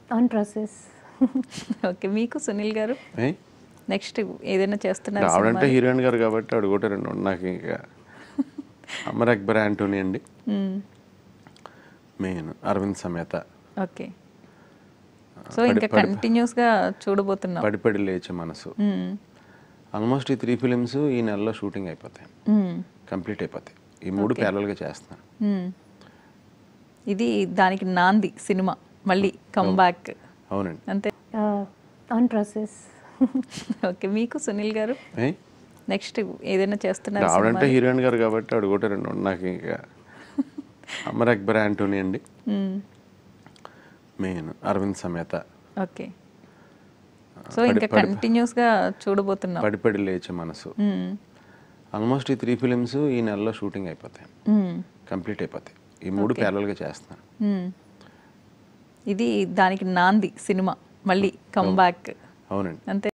On process okay మీకు సునీల్ గారు ఏ? Next ఏదైనా చేస్తున్నారు ఆవిడంటే హీరోయిన్ గారు కాబట్టి ఆవిడ కూడా రెండు ఉన్నాయి. నాకు ఇంకా అమర్ అక్బర్ యాంటోనీ అండి main Aravind Sametha okay so ఇంకా కంటిన్యూస్ గా చూడబోతున్నాం పడిపడి లేచే మనసు మ్మ్. ఆల్మోస్ట్ ఈ త్రీ ఫిలిమ్స్ ఈ నెలలో షూటింగ్ అయిపోతాయి మ్మ్. కంప్లీట్ అయిపోతాయి ఈ మూడు ప్యారల్గా చేస్తున్నాను మ్మ్. ఇది దానికి నాంది సినిమా మళ్ళీ కమ్బ్యాక్ అవునండి అంతే ఆన్ ప్రాసెస్ ఓకే మీకు సునీల్ గారు ఏ? నెక్స్ట్ ఏదైనా చేస్తున్నారు ఆవిడంటే హీరోయిన్ గారు కాబట్టి ఆవిడ కూడా రెండు ఉన్నాయి. నాకు ఇంకా అమర్ అక్బర్ యాంటోనీ అండి మ్మ్. Main Aravind Sametha okay so ఇంకా కంటిన్యూస్ గా చూడబోతున్నాం పడిపడి లేచే మనసు మ్మ్. ఆల్మోస్ట్ ఈ త్రీ ఫిలిమ్స్ ఈ నెలలో షూటింగ్ అయిపోతాయి మ్మ్. కంప్లీట్ అయిపోతాయి ఈ మూడు ప్యారల్గా చేస్తున్నాను మ్మ్. ఇది దానికి నాంది సినిమా మళ్ళీ కమ్బ్యాక్ అవునండి అంతే